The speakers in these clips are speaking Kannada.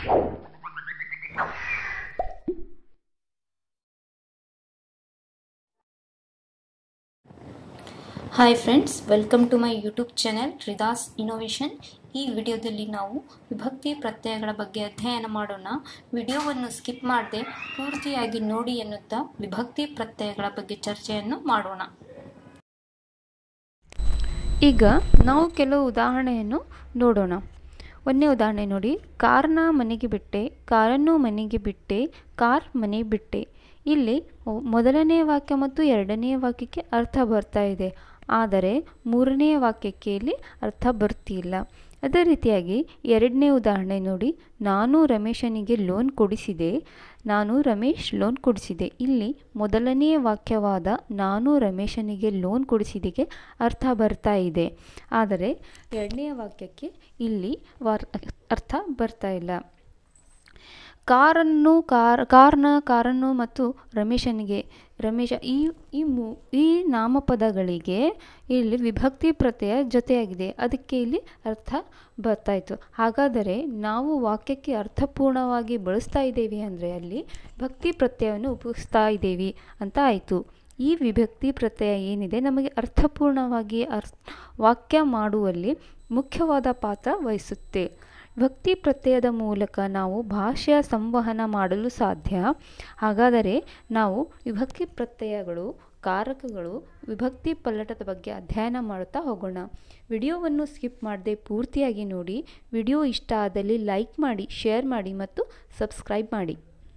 hi friends welcome to my YouTube channel Rida's innovation ಈ ವಿಡಿಯೋದಲ್ಲಿ ನಾವು ವಿಭಕ್ತಿ ಪ್ರತ್ಯಯಗಳ ಬಗ್ಗೆ ಅಧ್ಯಯನ ಮಾಡೋಣ ವಿಡಿಯೋವನ್ನು ಸ್ಕಿಪ್ ಮಾಡದೆ ಪೂರ್ತಿಯಾಗಿ ನೋಡಿ ಎನ್ನುತ್ತಾ ವಿಭಕ್ತಿ ಪ್ರತ್ಯಯಗಳ ಬಗ್ಗೆ ಚರ್ಚೆಯನ್ನು ಮಾಡೋಣ ಈಗ ನಾವು ಕೆಲವು ಉದಾಹರಣೆಯನ್ನು ನೋಡೋಣ ಒಂದನೇ ಉದಾಹರಣೆ ನೋಡಿ ಕಾರ್ನ ಮನೆಗೆ ಬಿಟ್ಟೆ ಕಾರನ್ನು ಮನೆಗೆ ಬಿಟ್ಟೆ ಕಾರ್ ಮನೆ ಬಿಟ್ಟೆ ಇಲ್ಲಿ ಮೊದಲನೇ ವಾಕ್ಯ ಮತ್ತು ಎರಡನೇ ವಾಕ್ಯಕ್ಕೆ ಅರ್ಥ ಬರ್ತಾ ಇದೆ ಆದರೆ ಮೂರನೇ ವಾಕ್ಯಕ್ಕೆ ಇಲ್ಲಿ ಅರ್ಥ ಬರ್ತಿಲ್ಲ ಅದೇ ರೀತಿಯಾಗಿ ಎರಡನೇ ಉದಾಹರಣೆ ನೋಡಿ ನಾನು ರಮೇಶನಿಗೆ ಲೋನ್ ಕೊಡಿಸಿದೆ ನಾನು ರಮೇಶ್ ಲೋನ್ ಕೊಡಿಸಿದೆ ಇಲ್ಲಿ ಮೊದಲನೇ ವಾಕ್ಯವಾದ ನಾನು ರಮೇಶನಿಗೆ ಲೋನ್ ಕೊಡಿಸಿದೆಗೆ ಅರ್ಥ ಬರ್ತಾ ಇದೆ ಆದರೆ ಎರಡನೇ ವಾಕ್ಯಕ್ಕೆ ಇಲ್ಲಿ ವಾರ್ ಅರ್ಥ ಬರ್ತಾ ಇಲ್ಲ ಕಾರನ್ನು ಕಾರ್ ಕಾರ್ನ ಕಾರನ್ನು ಮತ್ತು ರಮೇಶನಿಗೆ ರಮೇಶ ಈ ಈ ಮೂ ಈ ನಾಮಪದಗಳಿಗೆ ಇಲ್ಲಿ ವಿಭಕ್ತಿ ಪ್ರತ್ಯಯ ಜೊತೆಯಾಗಿದೆ ಅದಕ್ಕೆ ಇಲ್ಲಿ ಅರ್ಥ ಬರ್ತಾಯಿತ್ತು ಹಾಗಾದರೆ ನಾವು ವಾಕ್ಯಕ್ಕೆ ಅರ್ಥಪೂರ್ಣವಾಗಿ ಬಳಸ್ತಾ ಇದ್ದೇವೆ ಅಂದರೆ ಅಲ್ಲಿ ಭಕ್ತಿ ಪ್ರತ್ಯಯವನ್ನು ಉಪಯೋಗಿಸ್ತಾ ಇದ್ದೇವೆ ಅಂತ ಆಯಿತು ಈ ವಿಭಕ್ತಿ ಪ್ರತ್ಯಯ ಏನಿದೆ ನಮಗೆ ಅರ್ಥಪೂರ್ಣವಾಗಿ ಅರ್ಥ ವಾಕ್ಯ ಮಾಡುವಲ್ಲಿ ಮುಖ್ಯವಾದ ಪಾತ್ರ ವಹಿಸುತ್ತೆ ಭಕ್ತಿ ಪ್ರತ್ಯಯದ ಮೂಲಕ ನಾವು ಭಾಷೆಯ ಸಂವಹನ ಮಾಡಲು ಸಾಧ್ಯ ಹಾಗಾದರೆ ನಾವು ವಿಭಕ್ತಿ ಪ್ರತ್ಯಯಗಳು ಕಾರಕಗಳು ವಿಭಕ್ತಿ ಪಲ್ಲಟದ ಬಗ್ಗೆ ಅಧ್ಯಯನ ಮಾಡುತ್ತಾ ಹೋಗೋಣ ವಿಡಿಯೋವನ್ನು ಸ್ಕಿಪ್ ಮಾಡದೆ ಪೂರ್ತಿಯಾಗಿ ನೋಡಿ ವಿಡಿಯೋ ಇಷ್ಟ ಆದಲ್ಲಿ ಲೈಕ್ ಮಾಡಿ ಶೇರ್ ಮಾಡಿ ಮತ್ತು ಸಬ್ಸ್ಕ್ರೈಬ್ ಮಾಡಿ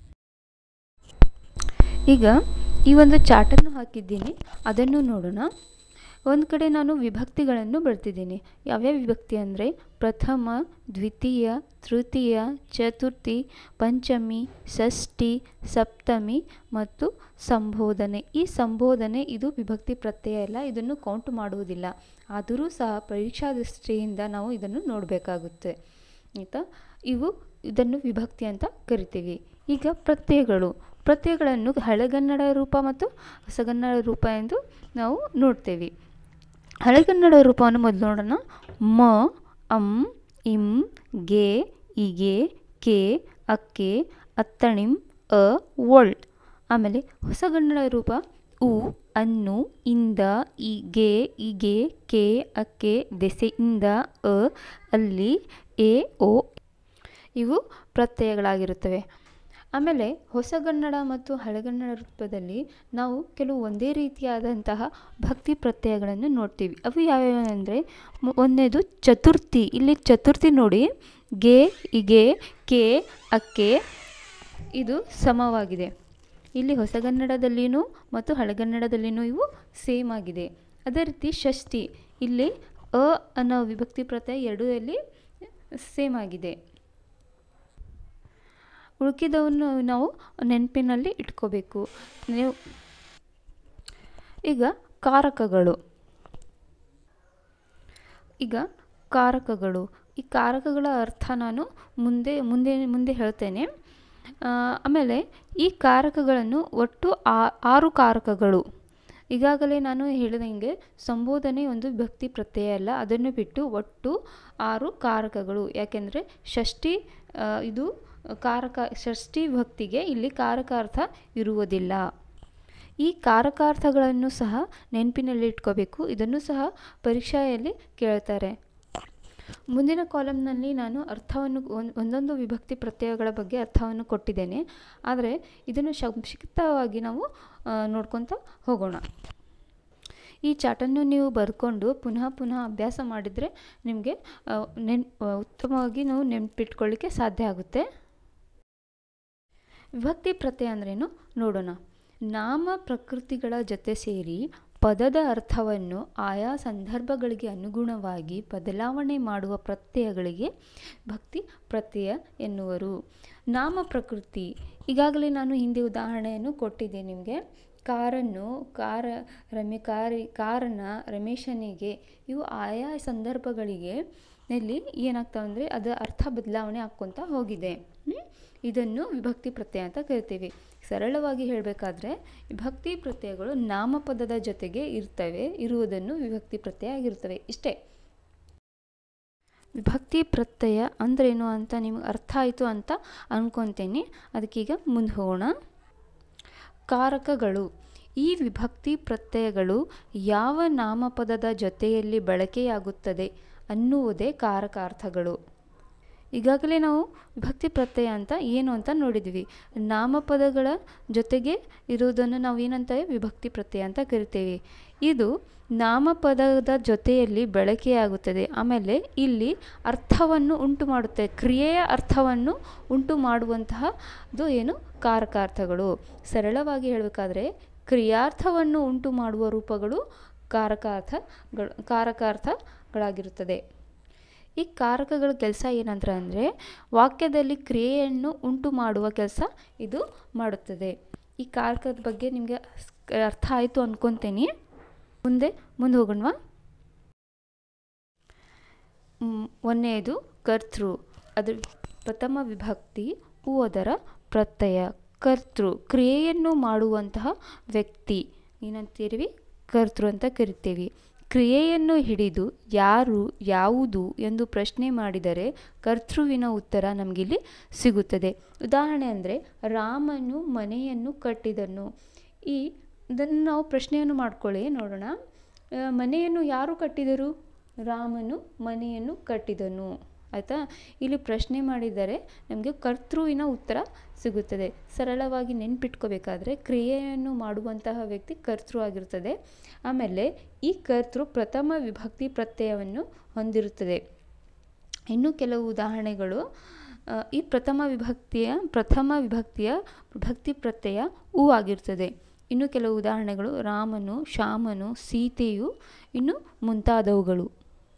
ಈಗ ಈ ಒಂದು ಚಾಟನ್ನು ಹಾಕಿದ್ದೀನಿ ಅದನ್ನು ನೋಡೋಣ ಒಂದು ಕಡೆ ನಾನು ವಿಭಕ್ತಿಗಳನ್ನು ಬರ್ತಿದ್ದೀನಿ ಯಾವ್ಯಾವ ವಿಭಕ್ತಿ ಅಂದರೆ ಪ್ರಥಮ ದ್ವಿತೀಯ ತೃತೀಯ ಚತುರ್ಥಿ ಪಂಚಮಿ ಷಷ್ಠಿ ಸಪ್ತಮಿ ಮತ್ತು ಸಂಬೋಧನೆ ಈ ಸಂಬೋಧನೆ ಇದು ವಿಭಕ್ತಿ ಪ್ರತ್ಯಯ ಅಲ್ಲ ಇದನ್ನು ಕೌಂಟ್ ಮಾಡುವುದಿಲ್ಲ ಆದರೂ ಸಹ ಪರೀಕ್ಷಾ ದೃಷ್ಟಿಯಿಂದ ನಾವು ಇದನ್ನು ನೋಡಬೇಕಾಗುತ್ತೆ ಆಯಿತಾ ಇವು ಇದನ್ನು ವಿಭಕ್ತಿ ಅಂತ ಕರಿತೀವಿ ಈಗ ಪ್ರತ್ಯಯಗಳು ಪ್ರತ್ಯಯಗಳನ್ನು ಹಳೆಗನ್ನಡ ರೂಪ ಮತ್ತು ಹೊಸಗನ್ನಡ ರೂಪ ಎಂದು ನಾವು ನೋಡ್ತೇವೆ ಹಳೆಗನ್ನಡ ರೂಪವನ್ನು ಮೊದಲು ನೋಡೋಣ ಮ ಅಂ ಇಂ ಗೆ ಇಗೆ ಕೆ ಅಕ್ಕೆ ಅತ್ತಣಿಂ ಅ ಒಳ್ ಆಮೇಲೆ ಹೊಸಗನ್ನಡ ರೂಪ ಉ ಅನ್ನು ಇಂದ ಇಗೆ ಇಗೆ ಕೆ ಅಕ್ಕೆ ದೆಸೆಯಿಂದ ಅ ಅಲ್ಲಿ ಎ ಓ ಇವು ಪ್ರತ್ಯಯಗಳಾಗಿರುತ್ತವೆ ಆಮೇಲೆ ಹೊಸಗನ್ನಡ ಮತ್ತು ಹಳೆಗನ್ನಡ ರೂಪದಲ್ಲಿ ನಾವು ಕೆಲವು ಒಂದೇ ರೀತಿಯಾದಂತಹ ಭಕ್ತಿ ಪ್ರತ್ಯಯಗಳನ್ನು ನೋಡ್ತೀವಿ ಅವು ಯಾವ್ಯಾವ ಅಂದರೆ ಒಂದನೇದು ಚತುರ್ಥಿ ಇಲ್ಲಿ ಚತುರ್ಥಿ ನೋಡಿ ಗೆ ಇಗೆ ಕೆ ಅಕ್ಕೆ ಇದು ಸಮವಾಗಿದೆ ಇಲ್ಲಿ ಹೊಸಗನ್ನಡದಲ್ಲಿಯೂ ಮತ್ತು ಹಳೆಗನ್ನಡದಲ್ಲಿಯೂ ಇವು ಸೇಮ್ ಆಗಿದೆ ಅದೇ ರೀತಿ ಷಷ್ಠಿ ಇಲ್ಲಿ ಅ ಅನ್ನೋ ವಿಭಕ್ತಿ ಪ್ರತ್ಯಯ ಎರಡೂ ಸೇಮ್ ಆಗಿದೆ ಉಳುಕಿದವನ್ನು ನಾವು ನೆನಪಿನಲ್ಲಿ ಇಟ್ಕೋಬೇಕು ನೀವು ಈಗ ಕಾರಕಗಳು ಈಗ ಕಾರಕಗಳು ಈ ಕಾರಕಗಳ ಅರ್ಥ ನಾನು ಮುಂದೆ ಮುಂದೆ ಮುಂದೆ ಹೇಳ್ತೇನೆ ಆಮೇಲೆ ಈ ಕಾರಕಗಳನ್ನು ಒಟ್ಟು ಆರು ಕಾರಕಗಳು ಈಗಾಗಲೇ ನಾನು ಹೇಳಿದಂಗೆ ಸಂಬೋಧನೆ ಒಂದು ಭಕ್ತಿ ಪ್ರತ್ಯಯ ಅಲ್ಲ ಅದನ್ನು ಬಿಟ್ಟು ಒಟ್ಟು ಆರು ಕಾರಕಗಳು ಯಾಕೆಂದರೆ ಷಷ್ಠಿ ಇದು ಕಾರಕ ಷಷ್ಠಿ ಭಕ್ತಿಗೆ ಇಲ್ಲಿ ಕಾರಕಾರ್ಥ ಇರುವುದಿಲ್ಲ ಈ ಕಾರಕಾರ್ಥಗಳನ್ನು ಸಹ ನೆನಪಿನಲ್ಲಿ ಇಟ್ಕೋಬೇಕು ಇದನ್ನು ಸಹ ಪರೀಕ್ಷೆಯಲ್ಲಿ ಕೇಳ್ತಾರೆ ಮುಂದಿನ ಕಾಲಮ್ನಲ್ಲಿ ನಾನು ಅರ್ಥವನ್ನು ಒಂದೊಂದು ವಿಭಕ್ತಿ ಪ್ರತ್ಯಯಗಳ ಬಗ್ಗೆ ಅರ್ಥವನ್ನು ಕೊಟ್ಟಿದ್ದೇನೆ ಆದರೆ ಇದನ್ನು ಸಂಕ್ಷಿಪ್ತವಾಗಿ ನಾವು ನೋಡ್ಕೊತ ಹೋಗೋಣ ಈ ಚಾಟನ್ನು ನೀವು ಬರ್ಕೊಂಡು ಪುನಃ ಪುನಃ ಅಭ್ಯಾಸ ಮಾಡಿದರೆ ನಿಮಗೆ ನೆನ್ ಉತ್ತಮವಾಗಿ ನಾವು ನೆನಪಿಟ್ಕೊಳ್ಳಿಕ್ಕೆ ಸಾಧ್ಯ ಆಗುತ್ತೆ ವಿಭಕ್ತಿ ಪ್ರತ್ಯಯ ಅಂದ್ರೇನು ನೋಡೋಣ ನಾಮ ಪ್ರಕೃತಿಗಳ ಜೊತೆ ಸೇರಿ ಪದದ ಅರ್ಥವನ್ನು ಆಯಾ ಸಂದರ್ಭಗಳಿಗೆ ಅನುಗುಣವಾಗಿ ಬದಲಾವಣೆ ಮಾಡುವ ಪ್ರತ್ಯಯಗಳಿಗೆ ಭಕ್ತಿ ಪ್ರತ್ಯಯ ಎನ್ನುವರು ನಾಮ ಪ್ರಕೃತಿ ಈಗಾಗಲೇ ನಾನು ಹಿಂದೆ ಉದಾಹರಣೆಯನ್ನು ಕೊಟ್ಟಿದ್ದೆ ನಿಮಗೆ ಕಾರನ್ನು ಕಾರ ರಮೆ ಕಾರಿ ಕಾರಣ ರಮೇಶನಿಗೆ ಇವು ಆಯಾ ಸಂದರ್ಭಗಳಿಗೆ ನಲ್ಲಿ ಏನಾಗ್ತಾವೆ ಅಂದರೆ ಅದರ ಅರ್ಥ ಬದಲಾವಣೆ ಆಕ್ಕೊತ ಹೋಗಿದೆ ಇದನ್ನು ವಿಭಕ್ತಿ ಪ್ರತ್ಯಯ ಅಂತ ಕರಿತೀವಿ ಸರಳವಾಗಿ ಹೇಳಬೇಕಾದ್ರೆ ವಿಭಕ್ತಿ ಪ್ರತ್ಯಯಗಳು ನಾಮಪದದ ಜೊತೆಗೆ ಇರ್ತವೆ ಇರುವುದನ್ನು ವಿಭಕ್ತಿ ಪ್ರತ್ಯಯ ಆಗಿರ್ತವೆ ಇಷ್ಟೇ ವಿಭಕ್ತಿ ಪ್ರತ್ಯಯ ಅಂದ್ರೇನು ಅಂತ ನಿಮ್ಗೆ ಅರ್ಥ ಆಯಿತು ಅಂತ ಅಂದ್ಕೊತೀನಿ ಅದಕ್ಕೀಗ ಮುಂದೆ ಹೋಗೋಣ ಕಾರಕಗಳು ಈ ವಿಭಕ್ತಿ ಪ್ರತ್ಯಯಗಳು ಯಾವ ನಾಮಪದದ ಜೊತೆಯಲ್ಲಿ ಬಳಕೆಯಾಗುತ್ತದೆ ಅನ್ನುವುದೇ ಕಾರಕಾರ್ಥಗಳು ಈಗಾಗಲೇ ನಾವು ವಿಭಕ್ತಿ ಪ್ರತ್ಯಯ ಅಂತ ಏನು ಅಂತ ನೋಡಿದ್ವಿ ನಾಮಪದಗಳ ಜೊತೆಗೆ ಇರುವುದನ್ನು ನಾವು ಏನಂತೇವೆ ವಿಭಕ್ತಿ ಪ್ರತ್ಯಯ ಅಂತ ಕರಿತೇವೆ ಇದು ನಾಮಪದದ ಜೊತೆಯಲ್ಲಿ ಬಳಕೆಯಾಗುತ್ತದೆ ಆಮೇಲೆ ಇಲ್ಲಿ ಅರ್ಥವನ್ನು ಉಂಟು ಮಾಡುತ್ತೆ ಕ್ರಿಯೆಯ ಅರ್ಥವನ್ನು ಉಂಟು ಮಾಡುವಂತಹದ್ದು ಏನು ಕಾರಕಾರ್ಥಗಳು ಸರಳವಾಗಿ ಹೇಳಬೇಕಾದ್ರೆ ಕ್ರಿಯಾರ್ಥವನ್ನು ಉಂಟು ಮಾಡುವ ರೂಪಗಳು ಕಾರಕಾರ್ಥಗಳು ಕಾರಕಾರ್ಥಗಳಾಗಿರುತ್ತದೆ ಈ ಕಾರಕಗಳ ಕೆಲಸ ಏನಂತ ಅಂದರೆ ವಾಕ್ಯದಲ್ಲಿ ಕ್ರಿಯೆಯನ್ನು ಉಂಟು ಮಾಡುವ ಕೆಲಸ ಇದು ಮಾಡುತ್ತದೆ ಈ ಕಾರಕದ ಬಗ್ಗೆ ನಿಮಗೆ ಅರ್ಥ ಆಯಿತು ಅಂದ್ಕೊತೀನಿ ಮುಂದೆ ಮುಂದೆ ಹೋಗೋಣವಾ ಒಂದನೆಯದು ಕರ್ತೃ ಅದರ ಪ್ರಥಮ ವಿಭಕ್ತಿ ಹೂ ಅದರ ಪ್ರತ್ಯಯ ಕರ್ತೃ ಕ್ರಿಯೆಯನ್ನು ಮಾಡುವಂತಹ ವ್ಯಕ್ತಿ ಏನಂತೀವಿ ಕರ್ತೃ ಅಂತ ಕರಿತೇವೆ ಕ್ರಿಯೆಯನ್ನು ಹಿಡಿದು ಯಾರು ಯಾವುದು ಎಂದು ಪ್ರಶ್ನೆ ಮಾಡಿದರೆ ಕರ್ತೃವಿನ ಉತ್ತರ ನಮಗಿಲ್ಲಿ ಸಿಗುತ್ತದೆ ಉದಾಹರಣೆ ಅಂದರೆ ರಾಮನು ಮನೆಯನ್ನು ಕಟ್ಟಿದನು ಈ ಇದನ್ನು ನಾವು ಪ್ರಶ್ನೆಯನ್ನು ಮಾಡ್ಕೊಳ್ಳಿ ನೋಡೋಣ ಮನೆಯನ್ನು ಯಾರು ಕಟ್ಟಿದರು ರಾಮನು ಮನೆಯನ್ನು ಕಟ್ಟಿದನು ಆಯಿತಾ ಇಲ್ಲಿ ಪ್ರಶ್ನೆ ಮಾಡಿದರೆ ನಮಗೆ ಕರ್ತೃವಿನ ಉತ್ತರ ಸಿಗುತ್ತದೆ ಸರಳವಾಗಿ ನೆನ್ಪಿಟ್ಕೋಬೇಕಾದ್ರೆ ಕ್ರಿಯೆಯನ್ನು ಮಾಡುವಂತಹ ವ್ಯಕ್ತಿ ಕರ್ತೃ ಆಗಿರುತ್ತದೆ ಆಮೇಲೆ ಈ ಕರ್ತೃ ಪ್ರಥಮ ವಿಭಕ್ತಿ ಪ್ರತ್ಯಯವನ್ನು ಹೊಂದಿರುತ್ತದೆ ಇನ್ನು ಕೆಲವು ಉದಾಹರಣೆಗಳು ಈ ಪ್ರಥಮ ವಿಭಕ್ತಿಯ ಪ್ರಥಮ ವಿಭಕ್ತಿಯ ವಿಭಕ್ತಿ ಪ್ರತ್ಯಯ ಹೂ ಆಗಿರ್ತದೆ ಇನ್ನು ಕೆಲವು ಉದಾಹರಣೆಗಳು ರಾಮನು ಶ್ಯಾಮನು ಸೀತೆಯು ಇನ್ನು ಮುಂತಾದವುಗಳು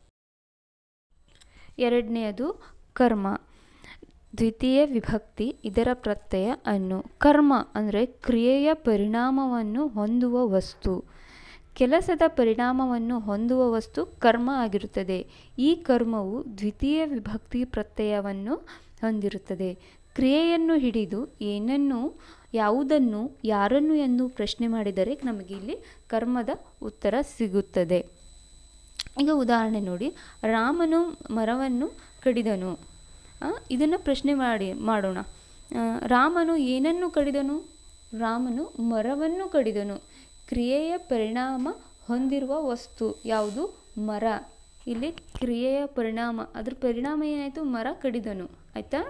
ಎರಡನೆಯದು ಕರ್ಮ ದ್ವಿತೀಯ ವಿಭಕ್ತಿ ಇದರ ಪ್ರತ್ಯಯ ಅನ್ನು ಕರ್ಮ ಅಂದರೆ ಕ್ರಿಯೆಯ ಪರಿಣಾಮವನ್ನು ಹೊಂದುವ ವಸ್ತು ಕೆಲಸದ ಪರಿಣಾಮವನ್ನು ಹೊಂದುವ ವಸ್ತು ಕರ್ಮ ಆಗಿರುತ್ತದೆ ಈ ಕರ್ಮವು ದ್ವಿತೀಯ ವಿಭಕ್ತಿ ಪ್ರತ್ಯಯವನ್ನು ಹೊಂದಿರುತ್ತದೆ ಕ್ರಿಯೆಯನ್ನು ಹಿಡಿದು ಏನನ್ನು ಯಾವುದನ್ನು ಯಾರನ್ನು ಎಂದು ಪ್ರಶ್ನೆ ಮಾಡಿದರೆ ನಮಗೆ ಇಲ್ಲಿ ಕರ್ಮದ ಉತ್ತರ ಸಿಗುತ್ತದೆ ಈಗ ಉದಾಹರಣೆ ನೋಡಿ ರಾಮನು ಮರವನ್ನು ಕಡಿದನು ಇದನ್ನು ಪ್ರಶ್ನೆ ಮಾಡಿ ಮಾಡೋಣ ರಾಮನು ಏನನ್ನು ಕಡಿದನು ರಾಮನು ಮರವನ್ನು ಕಡಿದನು ಕ್ರಿಯೆಯ ಪರಿಣಾಮ ಹೊಂದಿರುವ ವಸ್ತು ಯಾವುದು ಮರ ಇಲ್ಲಿ ಕ್ರಿಯೆಯ ಪರಿಣಾಮ ಅದ್ರ ಪರಿಣಾಮ ಏನಾಯಿತು ಮರ ಕಡಿದನು ಆಯಿತಾ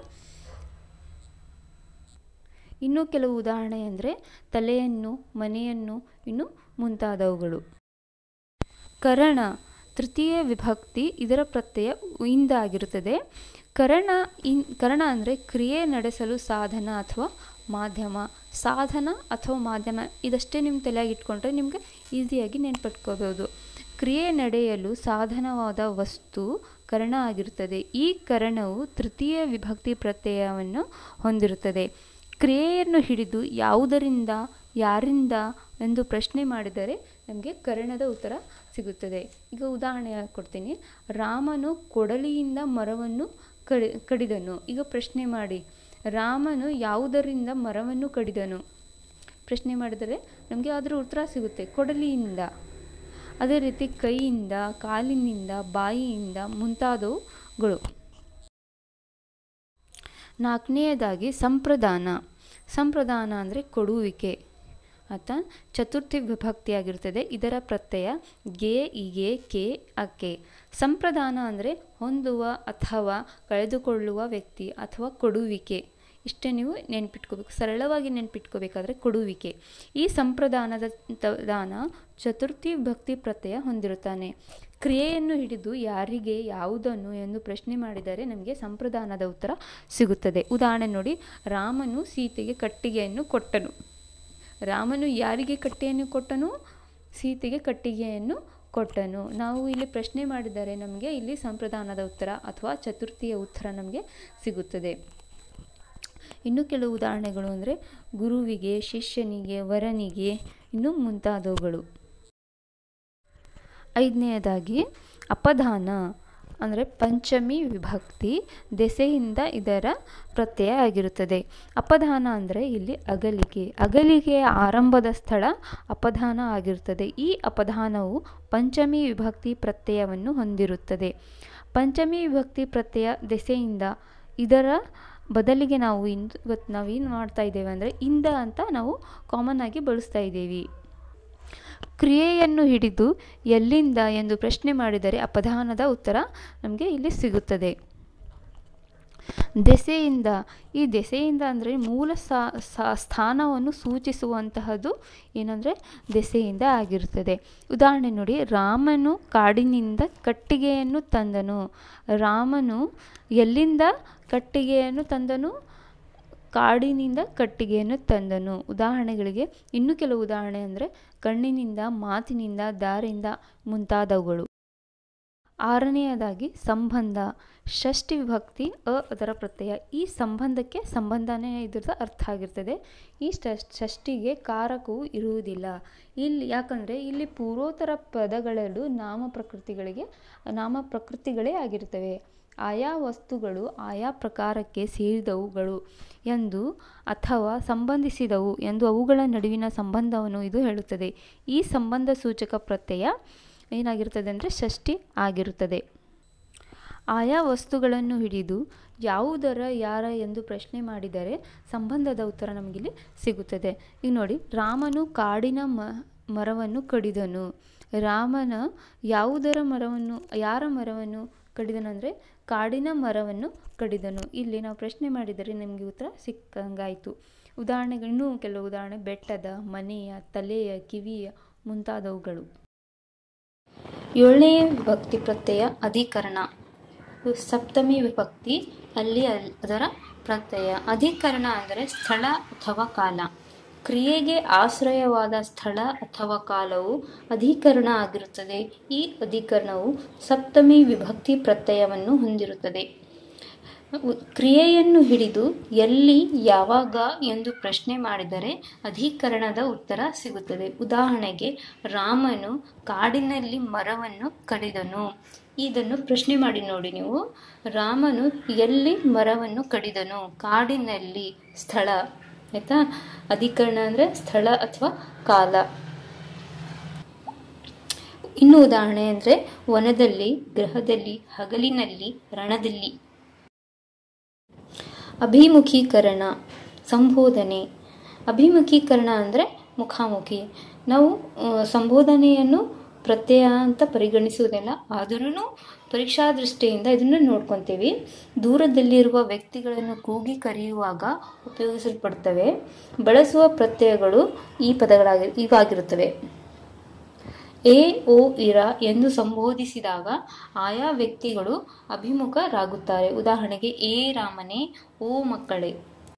ಇನ್ನೂ ಕೆಲವು ಉದಾಹರಣೆ ಅಂದರೆ ತಲೆಯನ್ನು ಮನೆಯನ್ನು ಇನ್ನು ಮುಂತಾದವುಗಳು ಕರಣ ತೃತೀಯ ವಿಭಕ್ತಿ ಇದರ ಪ್ರತ್ಯಯ ಇಂದ ಆಗಿರುತ್ತದೆ ಕರಣ ಇನ್ ಕರಣ ಅಂದರೆ ಕ್ರಿಯೆ ನಡೆಸಲು ಸಾಧನ ಅಥವಾ ಮಾಧ್ಯಮ ಸಾಧನ ಅಥವಾ ಮಾಧ್ಯಮ ಇದಷ್ಟೇ ನಿಮ್ಮ ತಲೆಯಾಗಿ ಇಟ್ಕೊಂಡ್ರೆ ನಿಮಗೆ ಈಸಿಯಾಗಿ ನೆನ್ಪಿಟ್ಕೋಬೋದು ಕ್ರಿಯೆ ನಡೆಯಲು ಸಾಧನವಾದ ವಸ್ತು ಕರ್ಣ ಆಗಿರುತ್ತದೆ ಈ ಕರಣವು ತೃತೀಯ ವಿಭಕ್ತಿ ಪ್ರತ್ಯಯವನ್ನು ಹೊಂದಿರುತ್ತದೆ ಕ್ರಿಯೆಯನ್ನು ಹಿಡಿದು ಯಾವುದರಿಂದ ಯಾರಿಂದ ಎಂದು ಪ್ರಶ್ನೆ ಮಾಡಿದರೆ ನಮಗೆ ಕರ್ಣದ ಉತ್ತರ ಸಿಗುತ್ತದೆ ಈಗ ಉದಾಹರಣೆ ಕೊಡ್ತೀನಿ ರಾಮನು ಕೊಡಲಿಯಿಂದ ಮರವನ್ನು ಕಡಿ ಕಡಿದನು ಈಗ ಪ್ರಶ್ನೆ ಮಾಡಿ ರಾಮನು ಯಾವುದರಿಂದ ಮರವನ್ನು ಕಡಿದನು ಪ್ರಶ್ನೆ ಮಾಡಿದರೆ ನಮಗೆ ಅದರ ಉತ್ತರ ಸಿಗುತ್ತೆ ಕೊಡಲಿಯಿಂದ ಅದೇ ರೀತಿ ಕೈಯಿಂದ ಕಾಲಿನಿಂದ ಬಾಯಿಯಿಂದ ಮುಂತಾದವುಗಳು ನಾಲ್ಕನೆಯದಾಗಿ ಸಂಪ್ರದಾನ ಸಂಪ್ರದಾನ ಅಂದರೆ ಕೊಡುವಿಕೆ ಆತ ಚತುರ್ಥಿ ವಿಭಕ್ತಿಯಾಗಿರ್ತದೆ ಇದರ ಪ್ರತ್ಯಯ ಗೆ ಇಗೆ ಕೆ ಅಕೆ ಸಂಪ್ರದಾನ ಅಂದರೆ ಹೊಂದುವ ಅಥವಾ ಕಳೆದುಕೊಳ್ಳುವ ವ್ಯಕ್ತಿ ಅಥವಾ ಕೊಡುವಿಕೆ ಇಷ್ಟೇ ನೀವು ನೆನ್ಪಿಟ್ಕೋಬೇಕು ಸರಳವಾಗಿ ನೆನ್ಪಿಟ್ಕೋಬೇಕಾದ್ರೆ ಕೊಡುವಿಕೆ ಈ ಸಂಪ್ರದಾನದ ದಾನ ಚತುರ್ಥಿ ಭಕ್ತಿ ಪ್ರತ್ಯಯ ಹೊಂದಿರುತ್ತಾನೆ ಕ್ರಿಯೆಯನ್ನು ಹಿಡಿದು ಯಾರಿಗೆ ಯಾವುದನ್ನು ಎಂದು ಪ್ರಶ್ನೆ ಮಾಡಿದರೆ ನಮಗೆ ಸಂಪ್ರದಾನದ ಉತ್ತರ ಸಿಗುತ್ತದೆ ಉದಾಹರಣೆ ನೋಡಿ ರಾಮನು ಸೀತೆಗೆ ಕಟ್ಟಿಗೆಯನ್ನು ಕೊಟ್ಟನು ರಾಮನು ಯಾರಿಗೆ ಕಟ್ಟೆಯನ್ನು ಕೊಟ್ಟನು ಸೀತೆಗೆ ಕಟ್ಟಿಗೆಯನ್ನು ಕೊಟ್ಟನು ನಾವು ಇಲ್ಲಿ ಪ್ರಶ್ನೆ ಮಾಡಿದರೆ ನಮಗೆ ಇಲ್ಲಿ ಸಂಪ್ರದಾನದ ಉತ್ತರ ಅಥವಾ ಚತುರ್ಥಿಯ ಉತ್ತರ ನಮಗೆ ಸಿಗುತ್ತದೆ ಇನ್ನು ಕೆಲವು ಉದಾಹರಣೆಗಳು ಅಂದರೆ ಗುರುವಿಗೆ ಶಿಷ್ಯನಿಗೆ ವರನಿಗೆ ಇನ್ನು ಮುಂತಾದವುಗಳು ಐದನೆಯದಾಗಿ ಅಪಧಾನ ಅಂದರೆ ಪಂಚಮಿ ವಿಭಕ್ತಿ ದೆಸೆಯಿಂದ ಇದರ ಪ್ರತ್ಯಯ ಆಗಿರುತ್ತದೆ ಅಪಧಾನ ಅಂದರೆ ಇಲ್ಲಿ ಅಗಲಿಕೆ ಅಗಲಿಕೆಯ ಆರಂಭದ ಸ್ಥಳ ಅಪಧಾನ ಆಗಿರುತ್ತದೆ ಈ ಅಪಧಾನವು ಪಂಚಮಿ ವಿಭಕ್ತಿ ಪ್ರತ್ಯಯವನ್ನು ಹೊಂದಿರುತ್ತದೆ ಪಂಚಮಿ ವಿಭಕ್ತಿ ಪ್ರತ್ಯಯ ದೆಸೆಯಿಂದ ಇದರ ಬದಲಿಗೆ ನಾವು ಇಂದು ಇವತ್ತು ನಾವೇನು ಮಾಡ್ತಾ ಇದ್ದೇವೆ ಅಂದರೆ ಇಂದ ಅಂತ ನಾವು ಕಾಮನ್ ಆಗಿ ಬಳಸ್ತಾ ಇದ್ದೀವಿ ಕ್ರಿಯೆಯನ್ನು ಹಿಡಿದು ಎಲ್ಲಿಂದ ಎಂದು ಪ್ರಶ್ನೆ ಮಾಡಿದರೆ ಅಪಧಾನದ ಉತ್ತರ ನಮಗೆ ಇಲ್ಲಿ ಸಿಗುತ್ತದೆ ದೆಸೆಯಿಂದ ಈ ದೆಸೆಯಿಂದ ಅಂದರೆ ಮೂಲ ಸ್ಥಾನವನ್ನು ಸೂಚಿಸುವಂತಹದ್ದು ಏನಂದರೆ ದೆಸೆಯಿಂದ ಆಗಿರುತ್ತದೆ ಉದಾಹರಣೆ ನೋಡಿ ರಾಮನು ಕಾಡಿನಿಂದ ಕಟ್ಟಿಗೆಯನ್ನು ತಂದನು ರಾಮನು ಎಲ್ಲಿಂದ ಕಟ್ಟಿಗೆಯನ್ನು ತಂದನು ಕಾಡಿನಿಂದ ಕಟ್ಟಿಗೆಯನ್ನು ತಂದನು ಉದಾಹರಣೆಗಳಿಗೆ ಇನ್ನು ಕೆಲವು ಉದಾಹರಣೆ ಅಂದರೆ ಕಣ್ಣಿನಿಂದ ಮಾತಿನಿಂದ ದಾರಿಂದ ಮುಂತಾದವುಗಳು ಆರನೆಯದಾಗಿ ಸಂಬಂಧ ಷಷ್ಠಿ ವಿಭಕ್ತಿ ಅ ಅದರ ಪ್ರತ್ಯಯ ಈ ಸಂಬಂಧಕ್ಕೆ ಸಂಬಂಧನೇ ಇದ್ರದ್ದು ಅರ್ಥ ಆಗಿರ್ತದೆ ಈ ಷಷ್ಠಿಗೆ ಕಾರಕವು ಇರುವುದಿಲ್ಲ ಇಲ್ಲಿ ಯಾಕಂದರೆ ಇಲ್ಲಿ ಪೂರ್ವೋತ್ತರ ಪದಗಳೆರಡು ನಾಮ ಪ್ರಕೃತಿಗಳಿಗೆ ನಾಮ ಪ್ರಕೃತಿಗಳೇ ಆಗಿರ್ತವೆ ಆಯಾ ವಸ್ತುಗಳು ಆಯಾ ಪ್ರಕಾರಕ್ಕೆ ಸೇರಿದವುಗಳು ಎಂದು ಅಥವಾ ಸಂಬಂಧಿಸಿದವು ಎಂದು ಅವುಗಳ ನಡುವಿನ ಸಂಬಂಧವನ್ನು ಇದು ಹೇಳುತ್ತದೆ ಈ ಸಂಬಂಧ ಸೂಚಕ ಪ್ರತ್ಯಯ ಏನಾಗಿರ್ತದೆ ಅಂದರೆ ಷಷ್ಠಿ ಆಗಿರುತ್ತದೆ ಆಯಾ ವಸ್ತುಗಳನ್ನು ಹಿಡಿದು ಯಾವುದರ ಯಾರ ಎಂದು ಪ್ರಶ್ನೆ ಮಾಡಿದರೆ ಸಂಬಂಧದ ಉತ್ತರ ನಮಗಿಲ್ಲಿ ಸಿಗುತ್ತದೆ ಈಗ ನೋಡಿ ರಾಮನು ಕಾಡಿನ ಮ ಮರವನ್ನು ಕಡಿದನು ರಾಮನ ಯಾವುದರ ಮರವನ್ನು ಯಾರ ಮರವನ್ನು ಕಡಿದನು ಅಂದರೆ ಕಾಡಿನ ಮರವನ್ನು ಕಡಿದನು ಇಲ್ಲಿ ನಾವು ಪ್ರಶ್ನೆ ಮಾಡಿದರೆ ನಮಗೆ ಉತ್ತರ ಸಿಕ್ಕಂಗಾಯಿತು ಉದಾಹರಣೆಗಳು ಇನ್ನೂ ಕೆಲವು ಉದಾಹರಣೆ ಬೆಟ್ಟದ ಮನೆಯ ತಲೆಯ ಕಿವಿಯ ಮುಂತಾದವುಗಳು ಏಳನೆಯ ವಿಭಕ್ತಿ ಪ್ರತ್ಯಯ ಅಧಿಕರಣ ಸಪ್ತಮಿ ವಿಭಕ್ತಿ ಅಲ್ಲಿ ಅದರ ಪ್ರತ್ಯಯ ಅಧಿಕರಣ ಅಂದರೆ ಸ್ಥಳ ಅಥವಾ ಕಾಲ ಕ್ರಿಯೆಗೆ ಆಶ್ರಯವಾದ ಸ್ಥಳ ಅಥವಾ ಕಾಲವು ಅಧಿಕರಣ ಆಗಿರುತ್ತದೆ ಈ ಅಧಿಕರಣವು ಸಪ್ತಮಿ ವಿಭಕ್ತಿ ಪ್ರತ್ಯಯವನ್ನು ಹೊಂದಿರುತ್ತದೆ ಕ್ರಿಯೆಯನ್ನು ಹಿಡಿದು ಎಲ್ಲಿ ಯಾವಾಗ ಎಂದು ಪ್ರಶ್ನೆ ಮಾಡಿದರೆ ಅಧಿಕರಣದ ಉತ್ತರ ಸಿಗುತ್ತದೆ ಉದಾಹರಣೆಗೆ ರಾಮನು ಕಾಡಿನಲ್ಲಿ ಮರವನ್ನು ಕಡಿದನು ಇದನ್ನು ಪ್ರಶ್ನೆ ಮಾಡಿ ನೋಡಿ ನೀವು ರಾಮನು ಎಲ್ಲಿ ಮರವನ್ನು ಕಡಿದನು ಕಾಡಿನಲ್ಲಿ ಸ್ಥಳ ಆಯ್ತಾ ಅಧಿಕರಣ ಅಂದರೆ ಸ್ಥಳ ಅಥವಾ ಕಾಲ ಇನ್ನು ಉದಾಹರಣೆ ಅಂದರೆ ವನದಲ್ಲಿ ಗ್ರಹದಲ್ಲಿ ಹಗಲಿನಲ್ಲಿ ರಣದಲ್ಲಿ ಅಭಿಮುಖೀಕರಣ ಸಂಬೋಧನೆ ಅಭಿಮುಖೀಕರಣ ಅಂದರೆ ಮುಖಾಮುಖಿ ನಾವು ಸಂಬೋಧನೆಯನ್ನು ಪ್ರತ್ಯಯ ಅಂತ ಪರಿಗಣಿಸುವುದಿಲ್ಲ ಆದರೂ ಪರೀಕ್ಷಾ ದೃಷ್ಟಿಯಿಂದ ಇದನ್ನು ನೋಡ್ಕೊತೀವಿ ದೂರದಲ್ಲಿರುವ ವ್ಯಕ್ತಿಗಳನ್ನು ಕೂಗಿ ಕರೆಯುವಾಗ ಉಪಯೋಗಿಸಲ್ಪಡ್ತವೆ ಬಳಸುವ ಪ್ರತ್ಯಯಗಳು ಈ ಪದಗಳಾಗಿ ಇವಾಗಿರುತ್ತವೆ ಎ ಓ ಇರ ಎಂದು ಸಂಬೋಧಿಸಿದಾಗ ಆಯಾ ವ್ಯಕ್ತಿಗಳು ಅಭಿಮುಖರಾಗುತ್ತಾರೆ ಉದಾಹರಣೆಗೆ ಎ ರಾಮನೇ ಓ ಮಕ್ಕಳೇ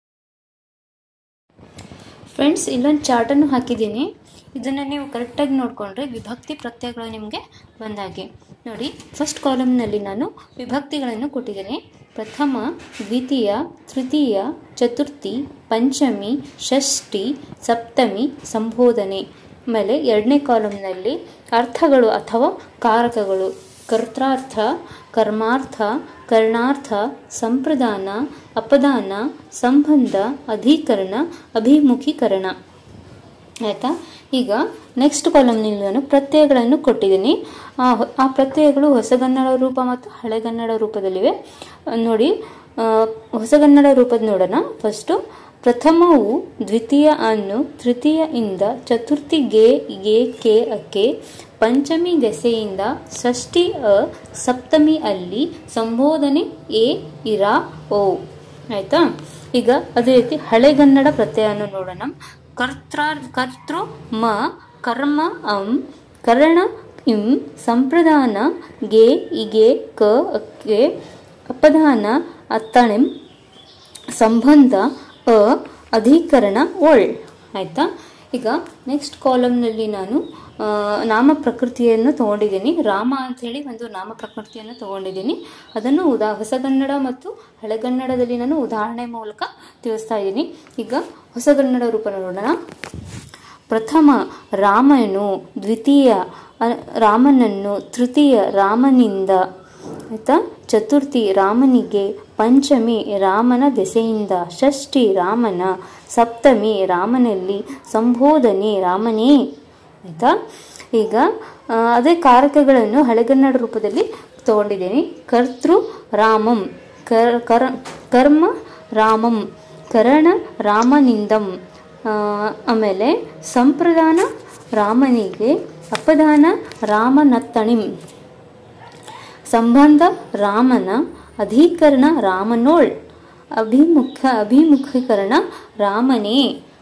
ಫ್ರೆಂಡ್ಸ್ ಇಲ್ಲೊಂದು ಚಾರ್ಟನ್ನು ಹಾಕಿದ್ದೀನಿ ಇದನ್ನು ನೀವು ಕರೆಕ್ಟಾಗಿ ನೋಡಿಕೊಂಡ್ರೆ ವಿಭಕ್ತಿ ಪ್ರತ್ಯಯಗಳು ನಿಮಗೆ ಬಂದಾಗೆ ನೋಡಿ ಫಸ್ಟ್ ಕಾಲಮ್ನಲ್ಲಿ ನಾನು ವಿಭಕ್ತಿಗಳನ್ನು ಕೊಟ್ಟಿದ್ದೇನೆ ಪ್ರಥಮ ದ್ವಿತೀಯ ತೃತೀಯ ಚತುರ್ಥಿ ಪಂಚಮಿ ಷಷ್ಠಿ ಸಪ್ತಮಿ ಸಂಬೋಧನೆ ಆಮೇಲೆ ಎರಡನೇ ಕಾಲಮ್ನಲ್ಲಿ ಅರ್ಥಗಳು ಅಥವಾ ಕಾರಕಗಳು ಕರ್ತಾರ್ಥ ಕರ್ಮಾರ್ಥ ಕರ್ಣಾರ್ಥ ಸಂಪ್ರದಾನ ಅಪದಾನ ಸಂಬಂಧ ಅಧಿಕರಣ ಅಭಿಮುಖೀಕರಣ ಆಯಿತಾ ಈಗ ನೆಕ್ಸ್ಟ್ ಕಾಲಮ್ನಲ್ಲಿ ನಾನು ಪ್ರತ್ಯಯಗಳನ್ನು ಕೊಟ್ಟಿದ್ದೀನಿ ಆ ಪ್ರತ್ಯಯಗಳು ಹೊಸಗನ್ನಡ ರೂಪ ಮತ್ತು ಹಳೆಗನ್ನಡ ರೂಪದಲ್ಲಿವೆ ನೋಡಿ ಹೊಸಗನ್ನಡ ರೂಪದ ನೋಡೋಣ ಫಸ್ಟು ಪ್ರಥಮವು ದ್ವಿತೀಯ ಅನ್ನು ತೃತೀಯ ಇಂದ ಚತುರ್ಥಿ ಗೆ ಗೆ ಕೆ ಅಕ್ಕೆ ಪಂಚಮಿ ದೆಸೆಯಿಂದ ಷಷ್ಠಿ ಅ ಸಪ್ತಮಿ ಅಲ್ಲಿ ಸಂಬೋಧನೆ ಎ ಇರ ಓ ಆಯ್ತಾ ಈಗ ಅದೇ ರೀತಿ ಹಳೆಗನ್ನಡ ಪ್ರತ್ಯಯವನ್ನು ನೋಡೋಣ ಕರ್ತಾರ್ ಕರ್ತೃ ಮ ಕರ್ಮ ಅಂ ಕರ್ಣ ಇಂ ಸಂಪ್ರದಾನ ಗೆ ಇಗೆ ಕ ಅಕ್ಕೆ ಅಪದಾನ ಅತ್ತಣಿಂ ಸಂಬಂಧ ಅ ಅಧಿಕರಣ ಒಳ್ ಆಯಿತಾ ಈಗ ನೆಕ್ಸ್ಟ್ ಕಾಲಮ್ನಲ್ಲಿ ನಾನು ನಾಮ ಪ್ರಕೃತಿಯನ್ನು ತಗೊಂಡಿದ್ದೀನಿ ರಾಮ ಅಂಥೇಳಿ ಒಂದು ನಾಮ ಪ್ರಕೃತಿಯನ್ನು ತಗೊಂಡಿದ್ದೀನಿ ಅದನ್ನು ಉದಾ ಹೊಸಗನ್ನಡ ಮತ್ತು ಹಳೆಗನ್ನಡದಲ್ಲಿ ನಾನು ಉದಾಹರಣೆ ಮೂಲಕ ತಿಳಿಸ್ತಾ ಇದ್ದೀನಿ ಈಗ ಹೊಸಗನ್ನಡ ರೂಪ ನೋಡೋಣ ಪ್ರಥಮ ರಾಮನು ದ್ವಿತೀಯ ರಾಮನನ್ನು ತೃತೀಯ ರಾಮನಿಂದ ಆಯಿತಾ ಚತುರ್ಥಿ ರಾಮನಿಗೆ ಪಂಚಮಿ ರಾಮನ ದೆಸೆಯಿಂದ ಷಷ್ಠಿ ರಾಮನ ಸಪ್ತಮಿ ರಾಮನಲ್ಲಿ ಸಂಬೋಧನೆ ರಾಮನೇ ಆಯಿತಾ ಈಗ ಅದೇ ಕಾರಕಗಳನ್ನು ಹಳೆಗನ್ನಡ ರೂಪದಲ್ಲಿ ತಗೊಂಡಿದ್ದೀನಿ ಕರ್ತೃ ರಾಮಂ ಕರ್ ಕರ ಕರ್ಮ ರಾಮಂ ಕರಣ ರಾಮನಿಂದಂ ಆ, ಆಮೇಲೆ ಸಂಪ್ರದಾನ ರಾಮನಿಗೆ ಅಪದಾನ ರಾಮನತ್ತಣಿಂ ಸಂಬಂಧ ರಾಮನ ಅಧೀಕರಣ ರಾಮನೋಳ್ ಅಭಿಮುಖ ಅಭಿಮುಖೀಕರಣ ರಾಮನೇ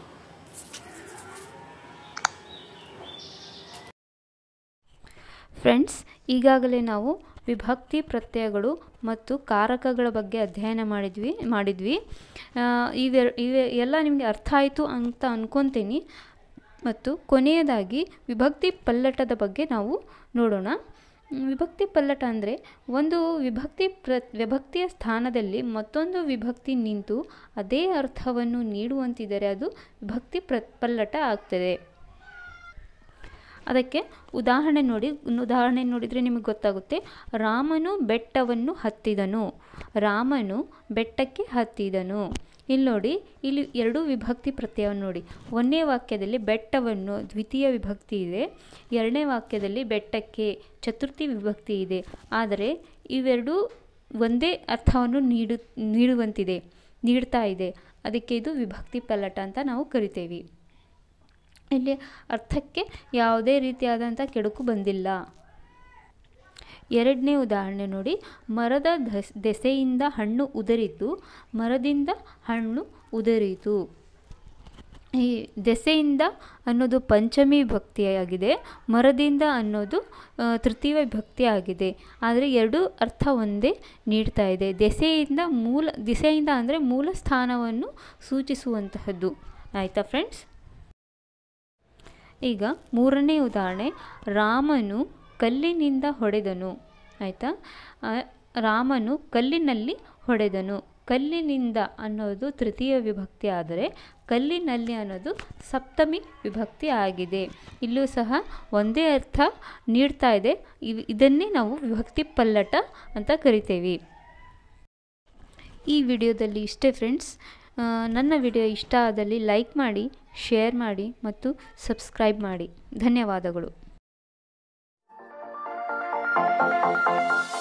ಫ್ರೆಂಡ್ಸ್ ಈಗಾಗಲೇ ನಾವು ವಿಭಕ್ತಿ ಪ್ರತ್ಯಯಗಳು ಮತ್ತು ಕಾರಕಗಳ ಬಗ್ಗೆ ಅಧ್ಯಯನ ಮಾಡಿದ್ವಿ ಮಾಡಿದ್ವಿ ಆ, ಇವೆ ಇವೆ ಎಲ್ಲ ನಿಮಗೆ ಅರ್ಥ ಆಯಿತು ಅಂತ ಅನ್ಕೊತೀನಿ ಮತ್ತು ಕೊನೆಯದಾಗಿ ವಿಭಕ್ತಿ ಪಲ್ಲಟದ ಬಗ್ಗೆ ನಾವು ನೋಡೋಣ ಮ್, ವಿಭಕ್ತಿ ಪಲ್ಲಟ ಅಂದರೆ ಒಂದು ವಿಭಕ್ತಿ ಪ್ರ ವಿಭಕ್ತಿಯ ಸ್ಥಾನದಲ್ಲಿ ಮತ್ತೊಂದು ವಿಭಕ್ತಿ ನಿಂತು ಅದೇ ಅರ್ಥವನ್ನು ನೀಡುವಂತಿದ್ದರೆ ಅದು ವಿಭಕ್ತಿ ಪ್ರ ಪಲ್ಲಟ ಆಗ್ತದೆ ಅದಕ್ಕೆ ಉದಾಹರಣೆ ನೋಡಿ ಒಂದು ಉದಾಹರಣೆ ನೋಡಿದರೆ ನಿಮಗೆ ಗೊತ್ತಾಗುತ್ತೆ ರಾಮನು ಬೆಟ್ಟವನ್ನು ಹತ್ತಿದನು ರಾಮನು ಬೆಟ್ಟಕ್ಕೆ ಹತ್ತಿದನು ಇಲ್ಲಿ ನೋಡಿ ಇಲ್ಲಿ ಎರಡು ವಿಭಕ್ತಿ ಪ್ರತ್ಯಯವನ್ನು ನೋಡಿ ಒಂದನೇ ವಾಕ್ಯದಲ್ಲಿ ಬೆಟ್ಟವನ್ನು ದ್ವಿತೀಯ ವಿಭಕ್ತಿ ಇದೆ ಎರಡನೇ ವಾಕ್ಯದಲ್ಲಿ ಬೆಟ್ಟಕ್ಕೆ ಚತುರ್ಥಿ ವಿಭಕ್ತಿ ಇದೆ ಆದರೆ ಇವೆರಡೂ ಒಂದೇ ಅರ್ಥವನ್ನು ನೀಡು ನೀಡುವಂತಿದೆ ನೀಡ್ತಾ ಇದೆ ಅದಕ್ಕೆ ಇದು ವಿಭಕ್ತಿ ಪಲ್ಲಟ ಅಂತ ನಾವು ಕರಿತೇವೆ ಇಲ್ಲಿ ಅರ್ಥಕ್ಕೆ ಯಾವುದೇ ರೀತಿಯಾದಂಥ ಕೆಡುಕು ಬಂದಿಲ್ಲ ಎರಡನೇ ಉದಾಹರಣೆ ನೋಡಿ ಮರದ ದಸ್ ದೆಸೆಯಿಂದ ಹಣ್ಣು ಉದರಿತು ಮರದಿಂದ ಹಣ್ಣು ಉದರಿತು ಈ ದೆಸೆಯಿಂದ ಅನ್ನೋದು ಪಂಚಮಿ ವಿಭಕ್ತಿಯಾಗಿದೆ ಮರದಿಂದ ಅನ್ನೋದು ಆ, ತೃತೀಯ ವಿಭಕ್ತಿ ಆಗಿದೆ ಆದರೆ ಎರಡು ಅರ್ಥ ಒಂದೇ ನೀಡ್ತಾ ಇದೆ ದೆಸೆಯಿಂದ ಮೂಲ ದಿಸೆಯಿಂದ ಅಂದರೆ ಮೂಲ ಸ್ಥಾನವನ್ನು ಸೂಚಿಸುವಂತಹದ್ದು ಆಯಿತಾ ಫ್ರೆಂಡ್ಸ್ ಈಗ ಮೂರನೇ ಉದಾಹರಣೆ ರಾಮನು ಕಲ್ಲಿನಿಂದ ಹೊಡೆದನು ಆಯಿತಾ ಆ, ರಾಮನು ಕಲ್ಲಿನಲ್ಲಿ ಹೊಡೆದನು ಕಲ್ಲಿನಿಂದ ಅನ್ನೋದು ತೃತೀಯ ವಿಭಕ್ತಿ ಆದರೆ ಕಲ್ಲಿನಲ್ಲಿ ಅನ್ನೋದು ಸಪ್ತಮಿ ವಿಭಕ್ತಿ ಆಗಿದೆ ಇಲ್ಲೂ ಸಹ ಒಂದೇ ಅರ್ಥ ನೀಡ್ತಾ ಇದೆ ಇವ್- ಇದನ್ನೇ ನಾವು ವಿಭಕ್ತಿ ಪಲ್ಲಟ ಅಂತ ಕರಿತೇವೆ ಈ ವಿಡಿಯೋದಲ್ಲಿ ಇಷ್ಟೇ ಫ್ರೆಂಡ್ಸ್ ಆ, ನನ್ನ ವಿಡಿಯೋ ಇಷ್ಟ ಆದಲ್ಲಿ ಲೈಕ್ ಮಾಡಿ ಶೇರ್ ಮಾಡಿ ಮತ್ತು ಸಬ್ಸ್ಕ್ರೈಬ್ ಮಾಡಿ ಧನ್ಯವಾದಗಳು